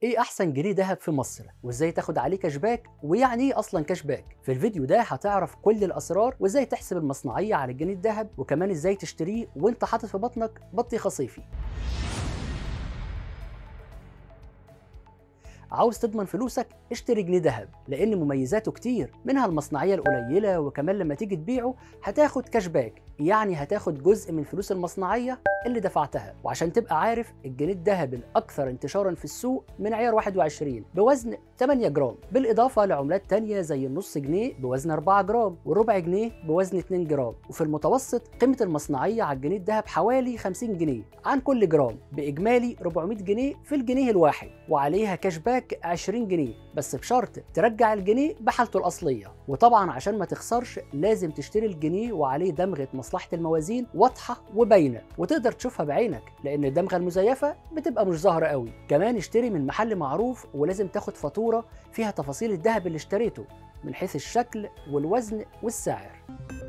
ايه احسن جنيه ذهب في مصر وازاي تاخد عليه كاشباك ويعني ايه اصلا كاشباك في الفيديو ده هتعرف كل الاسرار وازاي تحسب المصنعيه على الجنيه الذهب وكمان ازاي تشتريه وانت حاطط في بطنك بطيخه صيفي عاوز تضمن فلوسك اشتري جنيه ذهب لان مميزاته كتير منها المصنعيه القليله وكمان لما تيجي تبيعه هتاخد كاشباك يعني هتاخد جزء من فلوس المصنعيه اللي دفعتها وعشان تبقى عارف الجنيه الذهب الاكثر انتشارا في السوق من عيار 21 بوزن 8 جرام بالاضافه لعملات تانية زي النص جنيه بوزن 4 جرام والربع جنيه بوزن 2 جرام وفي المتوسط قيمه المصنعيه على الجنيه الذهب حوالي 50 جنيه عن كل جرام باجمالي 400 جنيه في الجنيه الواحد وعليها كاشباك 20 جنيه بس بشرط ترجع الجنيه بحالته الاصليه وطبعا عشان ما تخسرش لازم تشتري الجنيه وعليه دمغه مصلحه الموازين واضحه وباينه وتقدر تشوفها بعينك لان الدمغه المزيفه بتبقى مش ظاهره قوي كمان اشتري من محل معروف ولازم تاخد فاتوره فيها تفاصيل الذهب اللي اشتريته من حيث الشكل والوزن والسعر